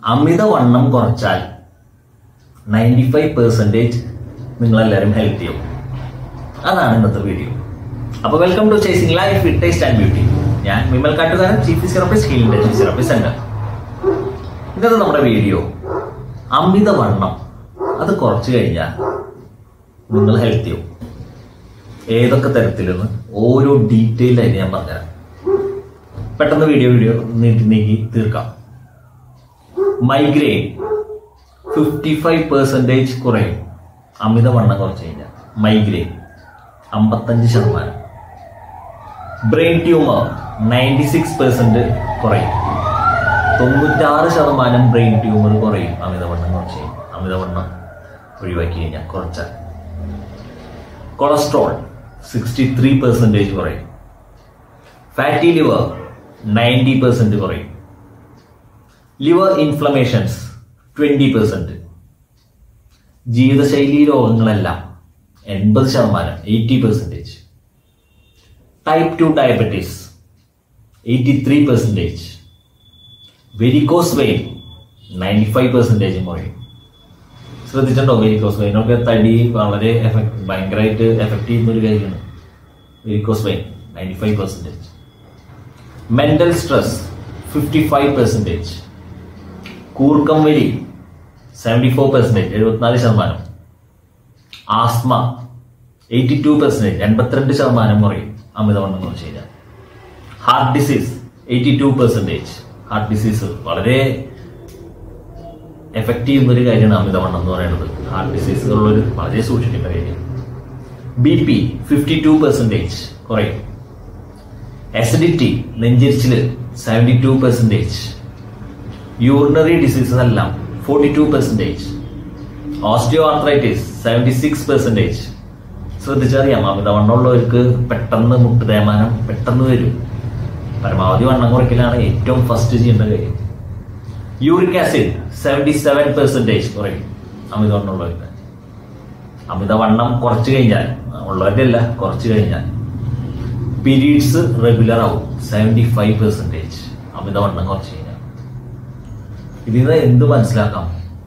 അമിതവണ്ണം കുറച്ചാൽ ninety five percentage നിങ്ങളെല്ലാവരും ഹെൽത്ത് ചെയ്യും അതാണ് ഇന്നത്തെ വീഡിയോ അപ്പോൾ welcome to chasing life fit taste and beauty ഞാൻ Vimal Kattukaran chief physiologist healing physiology centre ഇന്നത്തെ നമ്മുടെ വീഡിയോ അമിതവണ്ണം അത് കുറച്ച് കഴിഞ്ഞാൽ നിങ്ങൾ ഹെൽത്ത് ചെയ്യും ഏതൊക്കെ തരത്തിലെന്ന് ഓരോ ഡീറ്റെയിൽ ആയിട്ട് ഞാൻ പറഞ്ഞുതരാം പെട്ടെന്ന് വീഡിയോ വീഡിയോ നീട്ടി നീക്കി തീർക്കാം മൈഗ്രെയിൻ ഫിഫ്റ്റി ഫൈവ് പെർസെൻറ്റേജ് കുറയും അമിതവണ്ണം കുറച്ച് കഴിഞ്ഞാൽ മൈഗ്രെയിൻ അമ്പത്തഞ്ച് ശതമാനം brain tumour ninety six percent കുറയും തൊണ്ണൂറ്റാറ് ശതമാനം ബ്രെയിൻ ട്യൂമർ കുറയും അമിതവണ്ണം കുറച്ച് കഴിഞ്ഞാൽ അമിതവണ്ണം ഒഴിവാക്കി കഴിഞ്ഞാൽ കുറച്ചാൽ കൊളസ്ട്രോൾ സിക്സ്റ്റി ത്രീ പെർസെൻറ്റേജ് കുറയും ഫാറ്റി ലിവർ നയൻറ്റി പെർസെൻറ്റ് കുറയും ലിവർ ഇൻഫ്ലമേഷൻസ് ട്വൻറ്റി പെർസെൻറ്റ് ജീവിതശൈലി രോഗങ്ങളെല്ലാം എൺപത് ശതമാനം eighty percentage type two diabetes eighty three percentage varicose vein ninety five percentage കുറയും ശ്രദ്ധിച്ചിട്ടുണ്ടോ വെരിക്കോസ് വെയിനൊക്കെ തടി വളരെ എഫക്ട് ഭയങ്കരമായിട്ട് എഫക്ട് ചെയ്യുന്ന ഒരു കാര്യമാണ് varicose vein ninety five percentage mental stress fifty five percentage കൂർക്കം വലി സെവൻറ്റി ഫോർ പെർസെൻറ്റേജ് എഴുപത്തിനാല് ശതമാനം ആസ്മ എയ്റ്റി ടു പെർസെൻറ്റേജ് എൺപത്തിരണ്ട് ശതമാനം കുറയും അമിതവണ്ണം കുറച്ച് കഴിഞ്ഞാൽ heart disease eighty two percentage heart disease വളരെ എഫക്റ്റ് ചെയ്യുന്ന ഒരു കാര്യമാണ് അമിതവണ്ണം എന്ന് പറയുന്നത് ഹാർട്ട് ഡിസീസുകളുള്ളൊരു വളരെ സൂക്ഷിക്കേണ്ട കാര്യം B P fifty two percentage കുറയും അസിഡിറ്റി നെഞ്ചിരിച്ചിൽ seventy two percentage urinary diseases എല്ലാം forty two percentage osteoarthritis seventy six percentage ശ്രദ്ധിച്ചറിയാം അമിതവണ്ണമുള്ളവർക്ക് പെട്ടെന്ന് മുട്ട് തേമാനം പെട്ടെന്ന് വരും പരമാവധി വണ്ണം കുറയ്ക്കലാണ് ഏറ്റവും ഫസ്റ്റ് ചെയ്യേണ്ട കാര്യം uric acid seventy seven percentage കുറയും അമിതവണ്ണമുള്ളവർക്ക് അമിതവണ്ണം കുറച്ച് കഴിഞ്ഞാൽ ഉള്ളവരുടെ അല്ല കുറച്ച് കഴിഞ്ഞാൽ പീരീഡ്സ് റെഗുലർ ആവും സെവൻറ്റി ഫൈവ് പെർസെൻറ്റേജ് അമിതവണ്ണം കുറച്ച് കഴിഞ്ഞാൽ ഇതിൽ നിന്ന് എന്ത് മനസ്സിലാക്കാം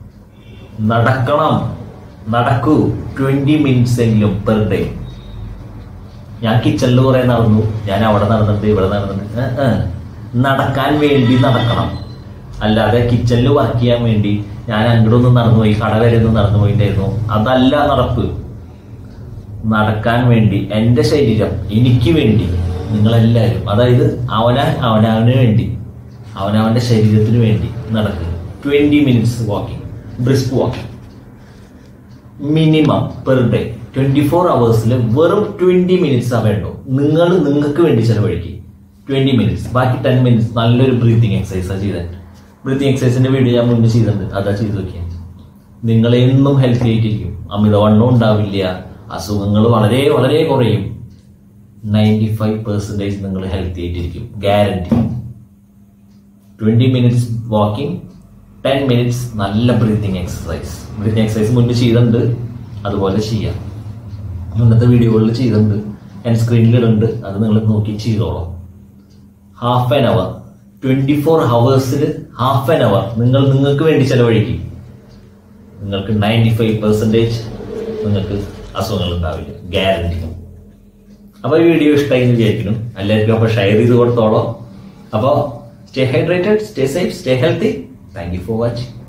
നടക്കണം നടക്കൂ ട്വന്റി മിനിറ്റ്സ് എങ്കിലും പെർ ഡേ ഞാൻ കിച്ചണിൽ കുറെ നടന്നു ഞാൻ അവിടെ നടന്നിട്ട് ഇവിടെ നടന്നിട്ട് ഏ, ഏ. നടക്കാൻ വേണ്ടി നടക്കണം അല്ലാതെ കിച്ചണിൽ വർക്ക് ചെയ്യാൻ വേണ്ടി ഞാൻ അങ്ങോട്ടൊന്നും നടന്നു പോയി കട വരെ ഒന്നും നടന്നു പോയിട്ടായിരുന്നു അതല്ല നടപ്പ് നടക്കാൻ വേണ്ടി എൻ്റെ ശരീരം എനിക്ക് വേണ്ടി നിങ്ങളെല്ലാവരും അതായത് അവനാൻ അവനവന് വേണ്ടി അവനവൻ്റെ ശരീരത്തിന് വേണ്ടി നടക്കുക twenty minutes walking brisk walking minimum per day twenty four അവേഴ്സിൽ വെറും ട്വൻറ്റി മിനിറ്റ്സ് ആ വേണ്ടോ നിങ്ങൾ നിങ്ങൾക്ക് വേണ്ടി ചിലവഴിക്കും ട്വൻറ്റി മിനിറ്റ്സ് ബാക്കി ടെൻ മിനിറ്റ്സ് നല്ലൊരു ബ്രീത്തിങ് എക്സസൈസാണ് ചെയ്തത് ബ്രീത്തിങ് എക്സസൈസിന്റെ വീഡിയോ ഞാൻ മുന്നേ ചെയ്തിട്ടുണ്ട് അതാ ചെയ്ത് നോക്കിയാൽ നിങ്ങൾ എന്നും ഹെൽത്തി ആയിട്ടിരിക്കും അമിതവണ്ണം ഉണ്ടാവില്ല അസുഖങ്ങൾ വളരെ വളരെ കുറയും നയൻറ്റി ഫൈവ് പെർസെൻറ്റേജ് നിങ്ങൾ ഹെൽത്തി ആയിട്ടിരിക്കും guarantee twenty minutes walking ten minutes നല്ല ബ്രീത്തിങ് എക്സസൈസ് ബ്രീത്തിങ് എക്സസൈസ് മുന്നേ ചെയ്തിട്ടുണ്ട് അതുപോലെ ചെയ്യാം മുന്നത്തെ വീഡിയോകളിൽ ചെയ്തിട്ടുണ്ട് ഞാൻ സ്ക്രീനിൽ ഇടുന്നുണ്ട് അത് നിങ്ങൾ നോക്കി ചെയ്തോളാം half an hour twenty four ഹവേഴ്സിൽ ഹാഫ് ആൻ അവർ നിങ്ങൾ നിങ്ങൾക്ക് വേണ്ടി ചെലവഴിക്കും നിങ്ങൾക്ക് നയൻറ്റി ഫൈവ് പെർസെൻറ്റേജ് നിങ്ങൾക്ക് അസുഖങ്ങൾ ഉണ്ടാവില്ല ഗ്യാരണ്ടി അപ്പോൾ ഈ വീഡിയോ ഇഷ്ടമായി എന്ന് വിചാരിക്കുന്നു എല്ലാവർക്കും അപ്പോൾ ഷെയർ ചെയ്ത് കൊടുത്തോളാം അപ്പോൾ stay hydrated stay safe stay healthy thank you for watching